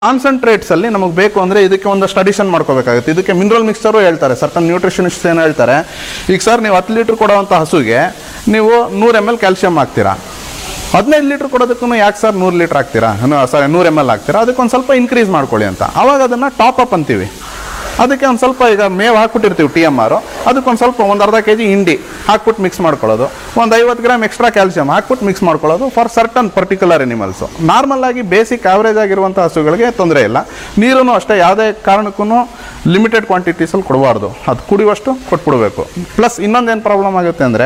concentrates ಅಲ್ಲಿ ನಮಗೆ ಬೇಕು ಅಂದ್ರೆ ಇದಕ್ಕೆ ಒಂದಷ್ಟು ಅಡಿಷನ್ ಮಾಡ್ಕೋಬೇಕಾಗುತ್ತೆ ಇದಕ್ಕೆ ಮಿನರಲ್ ಮಿಕ್ಸ್ಚರು ಹೇಳ್ತಾರೆ ಸರ್ಟನ್ ನ್ಯೂಟ್ರಿಷನಿಸ್ಟ್ ಏನು ಹೇಳ್ತಾರೆ ಈಗ ಸರ್ ನೀವು ಹತ್ತು ಲೀಟ್ರ್ ಕೊಡುವಂಥ ಹಸುಗೆ ನೀವು ನೂರು ಎಮ್ ಎಲ್ ಕ್ಯಾಲ್ಸಿಯಂ ಹಾಕ್ತೀರಾ ಹದಿನೈದು ಲೀಟ್ರ್ ಕೊಡೋದಕ್ಕೂ ಯಾಕೆ ಸರ್ ನೂರು ಲೀಟ್ರ್ ಹಾಕ್ತೀರಾ ಸಾರಿ ನೂರು ಎಮ್ ಎಲ್ ಹಾಕ್ತೀರಾ ಅದಕ್ಕೆ ಒಂದು ಸ್ವಲ್ಪ ಇನ್ಕ್ರೀಸ್ ಮಾಡ್ಕೊಳ್ಳಿ ಅಂತ ಅವಾಗ ಅದನ್ನು ಟಾಪ್ ಅಪ್ ಅಂತೀವಿ ಅದಕ್ಕೆ ಒಂದು ಸ್ವಲ್ಪ ಈಗ ಮೇವು ಹಾಕ್ಬಿಟ್ಟಿರ್ತೀವಿ ಟಿ ಎಮ್ ಆರು ಅದಕ್ಕೊಂದು ಸ್ವಲ್ಪ ಒಂದು ಅರ್ಧ ಕೆ ಜಿ ಹಿಂಡಿ ಹಾಕ್ಬಿಟ್ಟು ಮಿಕ್ಸ್ ಮಾಡ್ಕೊಳ್ಳೋದು ಒಂದು ಐವತ್ತು ಗ್ರಾಮ್ ಎಕ್ಸ್ಟ್ರಾ ಕ್ಯಾಲ್ಸಿಯಂ ಹಾಕ್ಬಿಟ್ಟು ಮಿಕ್ಸ್ ಮಾಡ್ಕೊಳ್ಳೋದು for certain particular animals normal ಆಗಿ ಬೇಸಿಕ್ ಆವ್ರೇಜ್ ಆಗಿರುವಂಥ ಹಸುಗಳಿಗೆ ತೊಂದರೆ ಇಲ್ಲ ನೀರೂ ಅಷ್ಟೇ ಯಾವುದೇ ಕಾರಣಕ್ಕೂ ಲಿಮಿಟೆಡ್ ಕ್ವಾಂಟಿಟೀಸಲ್ಲಿ ಕೊಡಬಾರ್ದು ಅದು ಕುಡಿಯುವಷ್ಟು ಕೊಟ್ಬಿಡ್ಬೇಕು ಪ್ಲಸ್ ಇನ್ನೊಂದೇನು ಪ್ರಾಬ್ಲಮ್ ಆಗುತ್ತೆ ಅಂದರೆ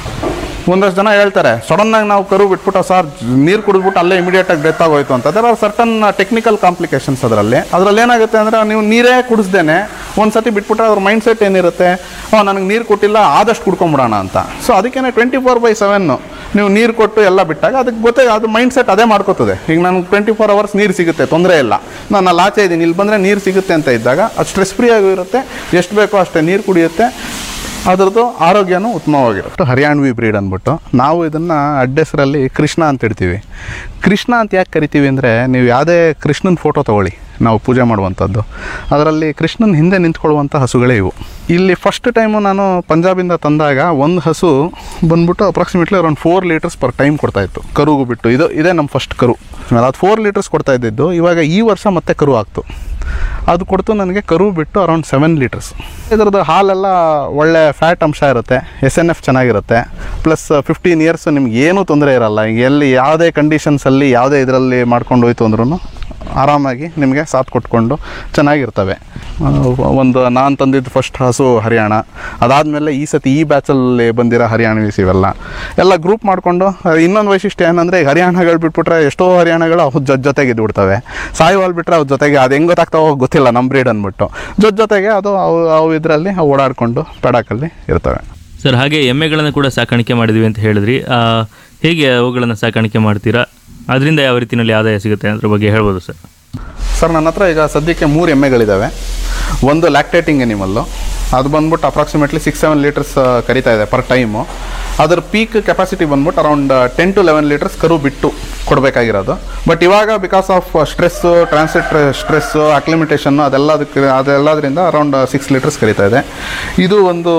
ಒಂದಷ್ಟು ಜನ ಹೇಳ್ತಾರೆ ಸಡನ್ನಾಗಿ ನಾವು ಕರು ಬಿಟ್ಬಿಟ್ಟು ಸರ್ ನೀರು ಕುಡಿದ್ಬಿಟ್ಟು ಅಲ್ಲೇ ಇಮಿಡಿಯೇಟಾಗಿ ಡೆತ್ ಆಗೋಯ್ತು ಅಂತ ಅದರ ಸರ್ಟನ್ ಟೆಕ್ನಿಕಲ್ ಕಾಂಪ್ಲಿಕೇಶನ್ಸ್ ಅದರಲ್ಲಿ ಅದರಲ್ಲಿ ಏನಾಗುತ್ತೆ ಅಂದರೆ ನೀವು ನೀರೇ ಕುಡಿಸ್ದೇನೆ ಒಂದು ಸತಿ ಬಿಟ್ಬಿಟ್ರೆ ಅವ್ರ ಮೈಂಡ್ ಸೆಟ್ ಏನಿರುತ್ತೆ ಓ ನನಗೆ ನೀರು ಕೊಟ್ಟಿಲ್ಲ ಆದಷ್ಟು ಕುಡ್ಕೊಂಬಿಡೋಣ ಅಂತ ಸೊ ಅದಕ್ಕೇನೆ ಟ್ವೆಂಟಿ ಫೋರ್ ಬೈ ಸೆವೆನ್ನು ನೀವು ನೀರು ಕೊಟ್ಟು ಎಲ್ಲ ಬಿಟ್ಟಾಗ ಅದಕ್ಕೆ ಗೊತ್ತೇ ಅದು ಮೈಂಡ್ ಸೆಟ್ ಅದೇ ಮಾಡ್ಕೋತದೆ ಈಗ ನನಗೆ ಟ್ವೆಂಟಿ ಫೋರ್ ಅವರ್ಸ್ ನೀರು ಸಿಗುತ್ತೆ ತೊಂದರೆ ಇಲ್ಲ ನಾನು ಅಲ್ಲಿ ಆಚೆ ಇದ್ದೀನಿ ಇಲ್ಲಿ ಬಂದರೆ ನೀರು ಸಿಗುತ್ತೆ ಅಂತ ಇದ್ದಾಗ ಅದು ಸ್ಟ್ರೆಸ್ ಫ್ರೀ ಆಗಿರುತ್ತೆ ಎಷ್ಟು ಬೇಕೋ ಅಷ್ಟೇ ನೀರು ಕುಡಿಯುತ್ತೆ ಅದರದ್ದು ಆರೋಗ್ಯನೂ ಉತ್ತಮವಾಗಿರುತ್ತೆ ಹರಿಯಾಣವಿ ಬ್ರೀಡ್ ಅಂದ್ಬಿಟ್ಟು ನಾವು ಇದನ್ನು ಅಡ್ಡೆಸರಲ್ಲಿ ಕೃಷ್ಣ ಅಂತ ಇಡ್ತೀವಿ ಕೃಷ್ಣ ಅಂತ ಯಾಕೆ ಕರಿತೀವಿ ಅಂದರೆ ನೀವು ಯಾವುದೇ ಕೃಷ್ಣನ ಫೋಟೋ ತೊಗೊಳ್ಳಿ ನಾವು ಪೂಜೆ ಮಾಡುವಂಥದ್ದು ಅದರಲ್ಲಿ ಕೃಷ್ಣನ ಹಿಂದೆ ನಿಂತ್ಕೊಳ್ಳುವಂಥ ಹಸುಗಳೇ ಇವು ಇಲ್ಲಿ ಫಸ್ಟ್ ಟೈಮು ನಾನು ಪಂಜಾಬಿಂದ ತಂದಾಗ ಒಂದು ಹಸು ಬಂದ್ಬಿಟ್ಟು approximately around four litres per time ಕೊಡ್ತಾಯಿತ್ತು ಕರುಗೂ ಬಿಟ್ಟು ಇದು ಇದೇ ನಮ್ಮ ಫಸ್ಟ್ ಕರು ಆಮೇಲೆ ಅದು ಫೋರ್ ಲೀಟರ್ಸ್ ಕೊಡ್ತಾ ಇದ್ದಿದ್ದು ಇವಾಗ ಈ ವರ್ಷ ಮತ್ತೆ ಕರು ಆಗ್ತು ಅದು ಕೊಡ್ತು ನನಗೆ ಕರು ಬಿಟ್ಟು ಅರೌಂಡ್ ಸೆವೆನ್ ಲೀಟರ್ಸ್ ಇದರದ್ದು ಹಾಲೆಲ್ಲ ಒಳ್ಳೆ ಫ್ಯಾಟ್ ಅಂಶ ಇರುತ್ತೆ ಎಸ್ ಎನ್ ಎಫ್ ಚೆನ್ನಾಗಿರುತ್ತೆ ಪ್ಲಸ್ ಫಿಫ್ಟೀನ್ ಇಯರ್ಸ್ ನಿಮ್ಗೆ ಏನೂ ತೊಂದರೆ ಇರಲ್ಲ ಈಗ ಎಲ್ಲಿ ಯಾವುದೇ ಕಂಡೀಷನ್ಸಲ್ಲಿ ಯಾವುದೇ ಇದರಲ್ಲಿ ಮಾಡ್ಕೊಂಡು ಹೋಯ್ತು ಅಂದ್ರೂ ಆರಾಮಾಗಿ ನಿಮಗೆ ಸಾಥ್ ಕೊಟ್ಕೊಂಡು ಚೆನ್ನಾಗಿರ್ತವೆ ಆ, ಒಂದು ನಾನು ತಂದಿದ್ದು ಫಸ್ಟ್ ಹಸು ಹರಿಯಾಣ ಅದಾದಮೇಲೆ ಈ ಸತಿ ಈ ಬ್ಯಾಚಲ್ಲಿ ಬಂದಿರೋ ಹರಿಯಾಣವೀಸ್ ಇವೆಲ್ಲ ಎಲ್ಲ ಗ್ರೂಪ್ ಮಾಡಿಕೊಂಡು ಇನ್ನೊಂದು ವೈಶಿಷ್ಟ್ಯ ಏನಂದರೆ ಈಗ ಹರಿಯಾಣಗಳು ಬಿಟ್ಬಿಟ್ರೆ ಎಷ್ಟೋ ಹರಿಯಾಣಗಳು ಅವು ಜೊತೆ ಜೊತೆಗೆ ಇದ್ದು ಬಿಡ್ತವೆ ಸಾಯಿವಾಲ್ ಬಿಟ್ಟರೆ ಅವು ಜೊತೆಗೆ ಅದು ಹೆಂಗೆ ಗೊತ್ತಾಗ್ತಾವೋ ಗೊತ್ತಿಲ್ಲ ನಮ್ಮ ಬ್ರೀಡ್ ಅಂದ್ಬಿಟ್ಟು ಜೊತೆ ಜೊತೆಗೆ ಅದು ಅವು ಅವು ಇದರಲ್ಲಿ ಓಡಾಡಿಕೊಂಡು ಪೆಡಾಕಲ್ಲಿ ಇರ್ತವೆ ಸರ್ ಹಾಗೆ ಎಮ್ಮೆಗಳನ್ನು ಕೂಡ ಸಾಕಾಣಿಕೆ ಮಾಡಿದ್ವಿ ಅಂತ ಹೇಳಿದ್ರಿ ಆ, ಹೇಗೆ ಅವುಗಳನ್ನು ಸಾಕಾಣಿಕೆ ಮಾಡ್ತೀರಾ ಅದರಿಂದ ಯಾವ ರೀತಿಯಲ್ಲಿ ಆದಾಯ ಸಿಗುತ್ತೆ ಅದ್ರ ಬಗ್ಗೆ ಹೇಳ್ಬೋದು ಸರ್ ಸರ್ ನನ್ನ ಹತ್ರ ಈಗ ಸದ್ಯಕ್ಕೆ ಮೂರು ಎಮ್ಮೆಗಳಿದ್ದಾವೆ ಒಂದು ಲ್ಯಾಕ್ಟೇಟಿಂಗ್ ಎನಿಮಲ್ಲು ಅದು ಬಂದ್ಬಿಟ್ಟು ಅಪ್ರಾಕ್ಸಿಮೇಟ್ಲಿ ಸಿಕ್ಸ್ ಸೆವೆನ್ ಲೀಟರ್ಸ್ ಕರಿತಾ ಇದೆ ಪರ್ ಟೈಮು ಅದ್ರ ಪೀಕ್ ಕೆಪಾಸಿಟಿ ಬಂದ್ಬಿಟ್ಟು around ten to eleven litres ಕರು ಬಿಟ್ಟು ಕೊಡಬೇಕಾಗಿರೋದು ಬಟ್ ಇವಾಗ because of stress transit stress acclimatisation ಅದೆಲ್ಲದಕ್ಕೆ ಅದೆಲ್ಲದರಿಂದ ಅರೌಂಡ್ ಸಿಕ್ಸ್ ಲೀಟರ್ಸ್ ಕರಿತಾ ಇದೆ ಇದು ಒಂದು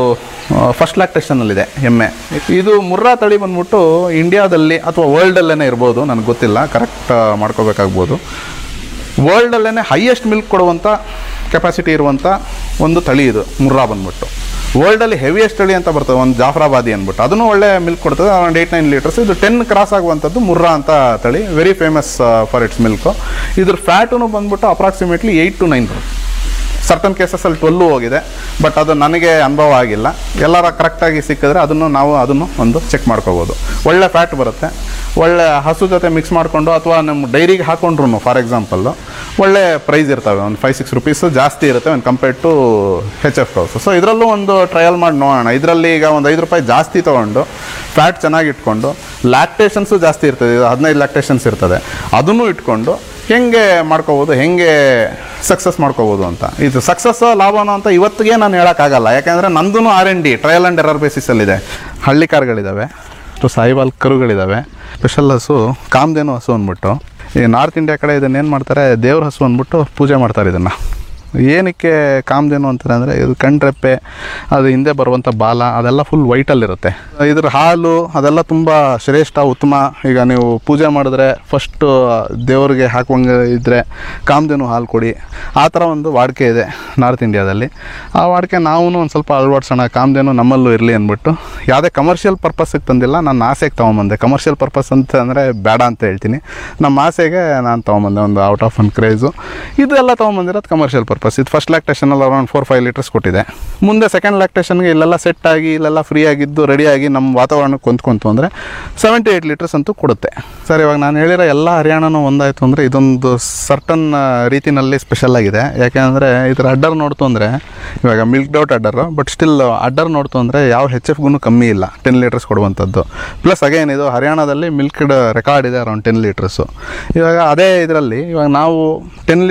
ಫಸ್ಟ್ ಲ್ಯಾಕ್ಟೇಷನಲ್ಲಿದೆ ಎಮ್ಮೆ ಇದು ಮುರ್ರಾ ತಳಿ ಬಂದ್ಬಿಟ್ಟು ಇಂಡಿಯಾದಲ್ಲಿ ಅಥವಾ ವರ್ಲ್ಡಲ್ಲೇ ಇರ್ಬೋದು ನನಗೆ ಗೊತ್ತಿಲ್ಲ ಕರೆಕ್ಟ್ ಮಾಡ್ಕೋಬೇಕಾಗ್ಬೋದು ವರ್ಲ್ಡಲ್ಲೇ ಹೈಯೆಸ್ಟ್ ಮಿಲ್ಕ್ ಕೊಡುವಂಥ ಕೆಪಾಸಿಟಿ ಇರುವಂಥ ಒಂದು ತಳಿ ಇದು ಮುರ್ರಾ ಬಂದ್ಬಿಟ್ಟು ವರ್ಲ್ಡಲ್ಲಿ ಹೆವಿಯೆಸ್ಟ್ ತಳಿ ಅಂತ ಬರ್ತದೆ ಒಂದು ಜಾಫ್ರಾಬಾದಿ ಅಂದ್ಬಿಟ್ಟು ಅದನ್ನು ಒಳ್ಳೆ ಮಿಲ್ಕ್ ಕೊಡ್ತದೆ ಅರೌಂಡ್ ಏಯ್ಟ್ ನೈನ್ ಲೀಟರ್ಸ್ ಇದು ಟೆನ್ ಕ್ರಾಸ್ ಆಗುವಂಥದ್ದು ಮುರ್ರಾ ಅಂತ ತಳಿ very famous for its milk ಇದ್ರ ಫ್ಯಾಟು ಬಂದ್ಬಿಟ್ಟು approximately eight to nine certain ಕೇಸಸಲ್ಲಿ ಟ್ವೆಲ್ಲು ಹೋಗಿದೆ ಬಟ್ ಅದು ನನಗೆ ಅನುಭವ ಆಗಿಲ್ಲ ಎಲ್ಲರ ಕರೆಕ್ಟಾಗಿ ಸಿಕ್ಕಿದ್ರೆ ಅದನ್ನು ನಾವು ಅದನ್ನು ಒಂದು ಚೆಕ್ ಮಾಡ್ಕೋಬೋದು ಒಳ್ಳೆ ಫ್ಯಾಟ್ ಬರುತ್ತೆ ಒಳ್ಳೆ ಹಸು ಜೊತೆ ಮಿಕ್ಸ್ ಮಾಡಿಕೊಂಡು ಅಥವಾ ನಮ್ಮ ಡೈರಿಗೆ ಹಾಕೊಂಡ್ರು ಫಾರ್ ಎಕ್ಸಾಂಪಲ್ಲು ಒಳ್ಳೆ ಪ್ರೈಸ್ ಇರ್ತವೆ ಒಂದು ಫೈವ್ ಸಿಕ್ಸ್ ರುಪೀಸು ಜಾಸ್ತಿ ಇರುತ್ತೆ ಒಂದು compared to H F house so ಇದರಲ್ಲೂ ಒಂದು ಟ್ರಯಲ್ ಮಾಡಿ ನೋಡೋಣ ಇದರಲ್ಲಿ ಈಗ ಒಂದು ಐದು ರೂಪಾಯಿ ಜಾಸ್ತಿ ತೊಗೊಂಡು ಫ್ಯಾಟ್ ಚೆನ್ನಾಗಿ ಇಟ್ಕೊಂಡು ಲ್ಯಾಕ್ಟೇಷನ್ಸು ಜಾಸ್ತಿ ಇರ್ತದೆ ಇದು ಹದಿನೈದು ಲ್ಯಾಕ್ಟೇಷನ್ಸ್ ಇರ್ತದೆ ಅದನ್ನು ಇಟ್ಕೊಂಡು ಹೆಂಗೆ ಮಾಡ್ಕೋಬೋದು ಹೆಂಗೆ ಸಕ್ಸಸ್ ಮಾಡ್ಕೋಬೋದು ಅಂತ ಇದು ಸಕ್ಸಸ್ ಲಾಭನ ಅಂತ ಇವತ್ತಿಗೆ ನಾನು ಹೇಳೋಕ್ಕಾಗಲ್ಲ ಯಾಕೆಂದರೆ ನಂದು R N D trial and error ಬೇಸಿಸಲ್ಲಿದೆ ಹಳ್ಳಿ ಕಾರ್ಗಳಿದ್ದಾವೆ ಮತ್ತು ಸಾಯಿವಾಲ್ ಕರುಗಳಿದ್ದಾವೆ ಸ್ಪೆಷಲ್ ಹಸು ಕಾಮ್ದೇನು ಹಸು ಅಂದ್ಬಿಟ್ಟು ಈ ನಾರ್ತ್ ಇಂಡಿಯಾ ಕಡೆ ಇದನ್ನ ಏನು ಮಾಡ್ತಾರೆ ದೇವ್ರ ಹಸು ಅಂದ್ಬಿಟ್ಟು ಪೂಜೆ ಮಾಡ್ತಾರೆ ಇದನ್ನು ಏನಕ್ಕೆ ಕಾಮ್ದೇನು ಅಂತಾರೆ ಅಂದರೆ ಇದು ಕಣ್ರೆಪ್ಪೆ ಅದು ಹಿಂದೆ ಬರುವಂಥ ಬಾಲ ಅದೆಲ್ಲ ಫುಲ್ ವೈಟಲ್ಲಿರುತ್ತೆ ಇದ್ರ ಹಾಲು ಅದೆಲ್ಲ ತುಂಬ ಶ್ರೇಷ್ಠ ಉತ್ತಮ ಈಗ ನೀವು ಪೂಜೆ ಮಾಡಿದ್ರೆ ಫಸ್ಟು ದೇವ್ರಿಗೆ ಹಾಕುವಂಗೆ ಇದ್ದರೆ ಕಾಮ್ದೇನು ಹಾಲು ಕೊಡಿ ಆ ಥರ ಒಂದು ವಾಡಿಕೆ ಇದೆ ನಾರ್ತ್ ಇಂಡಿಯಾದಲ್ಲಿ ಆ ವಾಡಿಕೆ ನಾವು ಒಂದು ಸ್ವಲ್ಪ ಅಳವಡಿಸೋಣ ಕಾಮ್ದೇನು ನಮ್ಮಲ್ಲೂ ಇರಲಿ ಅಂದ್ಬಿಟ್ಟು ಯಾವುದೇ ಕಮರ್ಷಿಯಲ್ ಪರ್ಪಸ್ಸಿಗೆ ತಂದಿಲ್ಲ ನನ್ನ ಆಸೆಗೆ ತೊಗೊಂಬಂದೆ ಕಮರ್ಷಿಯಲ್ ಪರ್ಪಸ್ ಅಂತ ಅಂದರೆ ಬೇಡ ಅಂತ ಹೇಳ್ತೀನಿ ನಮ್ಮ ಆಸೆಗೆ ನಾನು ತೊಗೊಂಬಂದೆ ಒಂದು ಔಟ್ ಆಫ್ ಒನ್ ಕ್ರೇಜು ಇದೆಲ್ಲ ತೊಗೊಂಬಂದಿರೋದು ಕಮರ್ಷಿಯಲ್ ಪರ್ಪಸ್ ಇದು ಫಸ್ಟ್ ಲ್ಯಾಕ್ಟೇಷನಲ್ಲಿ ಅರೌಂಡ್ ಫೋರ್ ಫೈವ್ ಲೀಟರ್ಸ್ ಕೊಟ್ಟಿದೆ ಮುಂದೆ ಸೆಕೆಂಡ್ ಲ್ಯಾಕ್ಟೇಷನ್ಗೆ ಇಲ್ಲೆಲ್ಲ ಸೆಟ್ ಆಗಿ ಇಲ್ಲೆಲ್ಲ ಫ್ರೀ ಆಗಿದ್ದು ರೆಡಿಯಾಗಿ ನಮ್ಮ ವಾತಾವರಣಕ್ಕೆ ಹೊಂದ್ಕೊಂತು ಅಂದರೆ ಸೆವೆಂಟಿ ಏಯ್ಟ್ ಲೀಟರ್ಸ್ ಅಂತೂ ಕೊಡುತ್ತೆ ಸರ್ ಇವಾಗ ನಾನು ಹೇಳಿರೋ ಎಲ್ಲ ಹರಿಯಾಣನೂ ಒಂದಾಯಿತು ಅಂದರೆ ಇದೊಂದು ಸರ್ಟನ್ ರೀತಿನಲ್ಲಿ ಸ್ಪೆಷಲ್ ಆಗಿದೆ ಯಾಕೆಂದರೆ ಇದರ ಅಡ್ಡರ್ ನೋಡ್ತು ಅಂದರೆ ಇವಾಗ milk doubt udder but still udder ನೋಡ್ತು ಅಂದರೆ ಯಾವ ಹೆಚ್ ಎಫ್ಗೂ ಕಮ್ಮಿ ಇಲ್ಲ ಟೆನ್ ಲೀಟರ್ಸ್ ಕೊಡುವಂಥದ್ದು ಪ್ಲಸ್ ಅಗೇನ್ ಇದು ಹರಿಯಾಣದಲ್ಲಿ ಮಿಲ್ಕ್ಡ್ ರೆಕಾರ್ಡ್ ಇದೆ ಅರೌಂಡ್ ಟೆನ್ ಲೀಟರ್ಸು ಇವಾಗ ಅದೇ ಇದರಲ್ಲಿ ಇವಾಗ ನಾವು ಟೆನ್ ಲೀಟರ್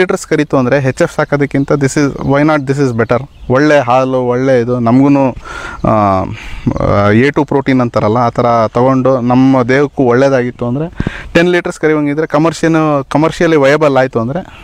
ಲೀಟರ್ಸ್ ಕರಿತು ಅಂದರೆ ಹೆಚ್ ಎಫ್ ಸಾಕೋದಕ್ಕಿಂತ this is why not this is better ಒಳ್ಳೆ ಹಾಲು ಒಳ್ಳೆ ಇದು ನಮಗೂ ಎ ಟು ಪ್ರೋಟೀನ್ ಅಂತಾರಲ್ಲ ಆ ಥರ ತೊಗೊಂಡು ನಮ್ಮ ದೇಹಕ್ಕೂ ಒಳ್ಳೇದಾಗಿತ್ತು ಅಂದರೆ ಟೆನ್ ಲೀಟರ್ಸ್ ಕರಿವಂಗಿದ್ರೆ ಕಮರ್ಷಿಯಲ್ ಕಮರ್ಷಿಯಲಿ ವಯಬಲ್ ಆಯಿತು ಅಂದರೆ